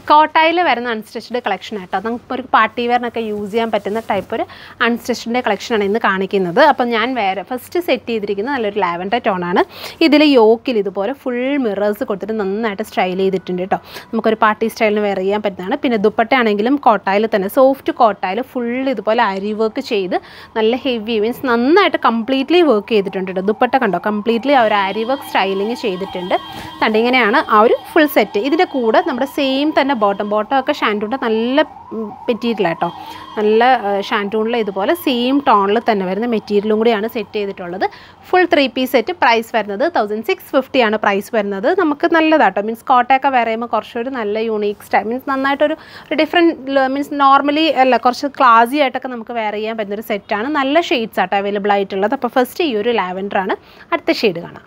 കോട്ടായിൽ വരുന്ന unstitched collection ആട്ടോ നമുക്ക് ഒരു പാർട്ടി വെയറിനൊക്കെ യൂസ് ചെയ്യാൻ പറ്റുന്ന ടൈപ്പ് ഒരു അൺസ്റ്റിച്ചിൻ്റെ കളക്ഷനാണ് ഇന്ന് കാണിക്കുന്നത് അപ്പം ഞാൻ വേറെ ഫസ്റ്റ് സെറ്റ് ചെയ്തിരിക്കുന്നത് നല്ലൊരു ലാവൻഡർ ടോണാണ് ഇതിൽ യോക്കിൽ ഇതുപോലെ ഫുൾ മിറേഴ്സ് കൊടുത്തിട്ട് നന്നായിട്ട് സ്റ്റൈൽ ചെയ്തിട്ടുണ്ട് കേട്ടോ നമുക്കൊരു പാർട്ടി സ്റ്റൈലിന് വെയർ ചെയ്യാൻ പറ്റുന്നതാണ് പിന്നെ ദുപ്പട്ടയാണെങ്കിലും കോട്ടായിൽ തന്നെ സോഫ്റ്റ് കോട്ടായിൽ ഫുൾ ഇതുപോലെ അരി വർക്ക് ചെയ്ത് നല്ല ഹെവി മീൻസ് നന്നായിട്ട് കംപ്ലീറ്റ്ലി വർക്ക് ചെയ്തിട്ടുണ്ട് കേട്ടോ ദുപ്പട്ട കണ്ടോ കംപ്ലീറ്റ്ലി ആ ഒരു അരി വർക്ക് സ്റ്റൈലിങ് ചെയ്തിട്ടുണ്ട് കണ്ട് ഇങ്ങനെയാണ് ആ ഒരു ഫുൾ സെറ്റ് ഇതിൻ്റെ കൂടെ നമ്മുടെ സെയിം തന്നെ ബോട്ടം ബോട്ടം ഒക്കെ ഷാൻറ്റൂണിൻ്റെ നല്ല മെറ്റീരിയലാട്ടോ നല്ല ഷാൻറ്റൂണിൽ ഇതുപോലെ സെയിം ടോണിൽ തന്നെ വരുന്ന മെറ്റീരിയലും കൂടിയാണ് സെറ്റ് ചെയ്തിട്ടുള്ളത് full three piece set price വരുന്നത് തൗസൻഡ് സിക്സ് ഫിഫ്റ്റി ആണ് പ്രൈസ് വരുന്നത് നമുക്ക് നല്ലതാട്ടോ മീൻസ് കോട്ടയൊക്കെ വേറെ ചെയ്യുമ്പോൾ കുറച്ചൊരു നല്ല യൂണീക്ക് സ്റ്റൈൽ മീൻസ് നന്നായിട്ടൊരു ഒരു ഡിഫറെൻറ്റ് മീൻസ് നോർമലി അല്ല കുറച്ച് ക്ലാസി ആയിട്ടൊക്കെ നമുക്ക് വെയർ ചെയ്യാൻ പറ്റുന്നൊരു സെറ്റാണ് നല്ല ഷെയ്ഡ്സ് ആട്ടോ അവൈലബിൾ ആയിട്ടുള്ളത് അപ്പോൾ ഫസ്റ്റ് ഈ ഒരു ലാവൻഡറാണ് അടുത്ത ഷെയ്ഡ് കാണാം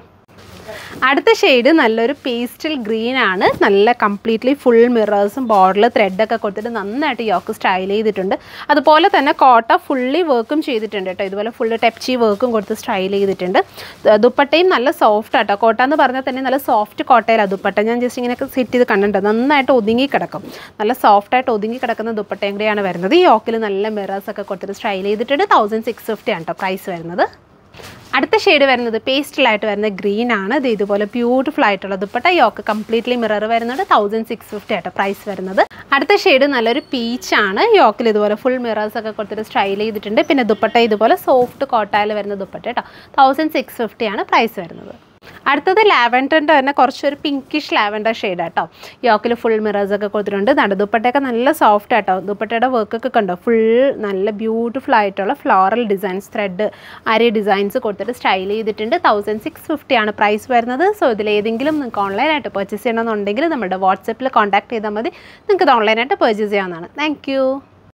അടുത്ത ഷെയ്ഡ് നല്ലൊരു പേസ്റ്റൽ ഗ്രീൻ ആണ് നല്ല കംപ്ലീറ്റ്ലി ഫുൾ മിറേഴ്സും ബോർഡറിൽ ത്രെഡൊക്കെ കൊടുത്തിട്ട് നന്നായിട്ട് യോക്ക് സ്റ്റൈൽ ചെയ്തിട്ടുണ്ട് അതുപോലെ തന്നെ കോട്ട ഫുള്ളി വർക്കും ചെയ്തിട്ടുണ്ട് കേട്ടോ ഇതുപോലെ ഫുള്ള് ടെപ്ചി വർക്കും കൊടുത്ത് സ്റ്റൈൽ ചെയ്തിട്ടുണ്ട് ദ- ദുപ്പട്ടയും നല്ല സോഫ്റ്റ് ആട്ടോ കോട്ട എന്ന് പറഞ്ഞാൽ തന്നെ നല്ല സോഫ്റ്റ് കോട്ടയിലാണ് ദുപ്പട്ട ഞാൻ ജസ്റ്റ് ഇങ്ങനെ സെറ്റ് ചെയ്ത് കണ്ടിട്ടുണ്ട് നന്നായിട്ട് ഒതുങ്ങി കിടക്കും നല്ല സോഫ്റ്റ് ആയിട്ട് ഒതുങ്ങി കിടക്കുന്ന ദുപ്പട്ടയും കൂടിയാണ് വരുന്നത് ഈ യോക്കിൽ നല്ല മിറേഴ്സ് ഒക്കെ കൊടുത്തിട്ട് സ്റ്റൈൽ ചെയ്തിട്ടുണ്ട് തൗസൻഡ് സിക്സ് ഫിഫ്റ്റി ആണ് കേട്ടോ പ്രൈസ് വരുന്നത് അടുത്ത ഷെയ്ഡ് വരുന്നത് പേസ്റ്റലായിട്ട് വരുന്ന ഗ്രീൻ ആണ് ഇത് ഇതുപോലെ ബ്യൂട്ടിഫുൾ ആയിട്ടുള്ള ദുപ്പട്ട യോക്ക് കംപ്ലീറ്റ്ലി മിറർ വരുന്നത് തൗസൻഡ് സിക്സ് ഫിഫ്റ്റി ആയിട്ട് പ്രൈസ് വരുന്നത് അടുത്ത ഷെയ്ഡ് നല്ലൊരു പീച്ച് ആണ് യോക്കിൽ ഇതുപോലെ ഫുൾ മിറേഴ്സ് ഒക്കെ കൊടുത്തിട്ട് സ്റ്റൈൽ ചെയ്തിട്ടുണ്ട് പിന്നെ ദുപ്പട്ട ഇതുപോലെ സോഫ്റ്റ് കോട്ടായിൽ വരുന്ന ദുപ്പട്ട കേട്ടോ തൗസൻഡ് സിക്സ് ഫിഫ്റ്റി ആണ് പ്രൈസ് വരുന്നത് അടുത്തത് ലാവൻഡറിൻ്റെ തന്നെ കുറച്ചൊരു പിങ്കിഷ് ലാവൻഡർ ഷെയ്ഡ് ആട്ടോ യോക്കിൽ ഫുൾ മിറേഴ്സ് ഒക്കെ കൊടുത്തിട്ടുണ്ട് നട ദുപ്പട്ടയൊക്കെ നല്ല സോഫ്റ്റ് ആട്ടോ ദുപ്പട്ടയുടെ വർക്കൊക്കെ കണ്ടോ ഫുൾ നല്ല ബ്യൂട്ടിഫുൾ ആയിട്ടുള്ള ഫ്ലോറൽ ഡിസൈൻസ് ത്രെഡ് അരി ഡിസൈൻസ് കൊടുത്തിട്ട് സ്റ്റൈൽ ചെയ്തിട്ടുണ്ട് തൗസൻഡ് സിക്സ് ഫിഫ്റ്റി ആണ് പ്രൈസ് വരുന്നത് സോ ഇതിലേതെങ്കിലും നിങ്ങൾക്ക് ഓൺലൈനായിട്ട് പർച്ചേസ് ചെയ്യണമെന്നുണ്ടെങ്കിൽ നമ്മുടെ വാട്സപ്പിൽ കോൺടാക്ട് ചെയ്താൽ മതി നിങ്ങൾക്ക് ഇത് ഓൺലൈനായിട്ട് പർച്ചേസ് ചെയ്യാവുന്നതാണ് താങ്ക്